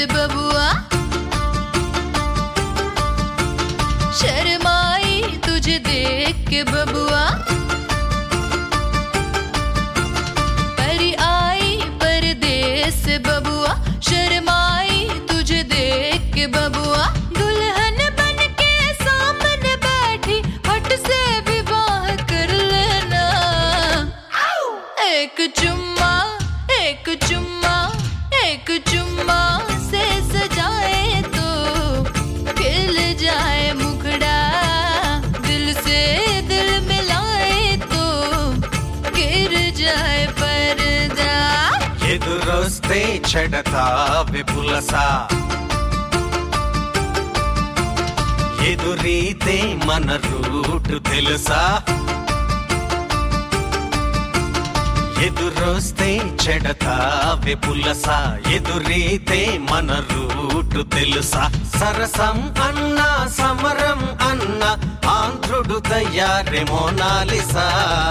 बबुआ शर्माई तुझे देख के बबुआ परी आई परदेस बबुआ शर्माई तुझे देख के बबुआ दुल्हन बन के सामने बैठी हट से विवाह कर लेना एक चुम्मा एक चुम्मा एक चुम्मा से सजाए तो खिल जाए मुखड़ा दिल से दिल मिलाए तो गिर जाए पर्दा ఎదురొస్తే చెడతా విపులస ఎదురీతే మన రూటు తెలుసా ఎదురొస్తే చెడతా విపులస ఎదురీతే మన రూటు తెలుసా సరసం అన్నా సమరం అన్నా ఆంధ్రుడు తయారే మోనాలిసా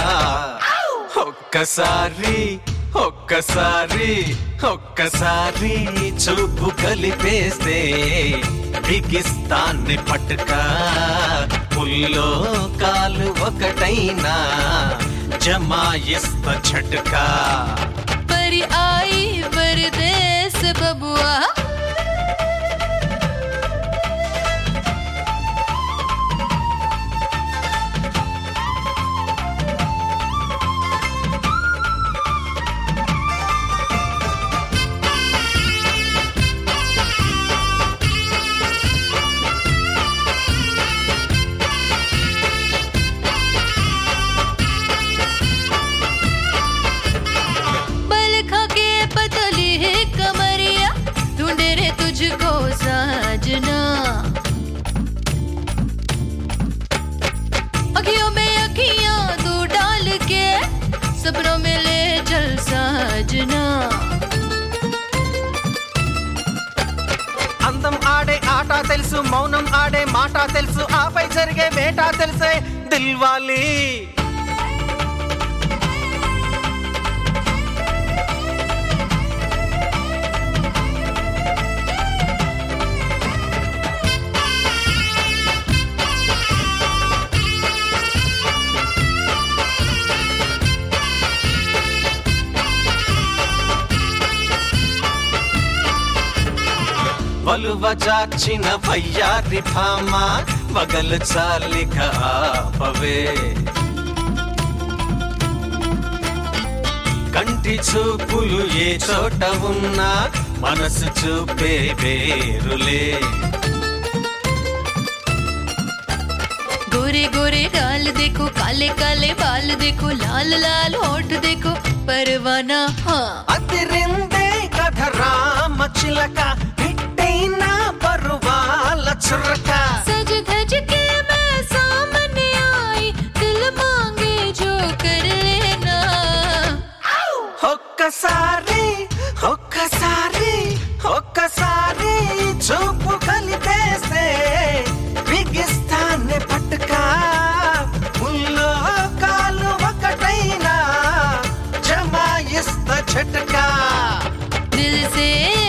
ఒక్కసారి ఒక్కసారి ఒక్కసారి చూపు కలిపేస్తే బిగిస్తాన్ని పట్టుక పుల్లో కాలు ఒకటైనా జమాయిస్త झटका परी आई परदेस बबुआ बल खा के पतली है कमरिया ढूंढे रे तुझको साजना अखियों में अखियां तू डाल के सपनों में ले चल साजना అందం ఆడే ఆట తెలుసు మౌనం ఆడే మాట తెలుసు ఆపై జరిగే వేట తెలిసే దిల్వాలి వలువ జాచిన వయ్యారి భామ వగలు చాలిక ఆపవే కంటి చూపులు ఏ చోట ఉన్నా మనసు చూపే వేరులే गोरे गोरे गाल देखो काले काले बाल देखो लाल लाल होठ देखो परवाना हाँ అదిరిందే కథ రామ చిలక హిట్టైన పరువాల చురక सज धज के मैं सामने आई दिल मांगे जो कर लेना ఒక్కసారి ఒక్కసారి ఒక్కసారి చూపు కలిపేస్తే బిగిస్తాన్ని పట్టుక ముల్లో కాలు ఒకటైనా జమాయిస్త झटका दिल से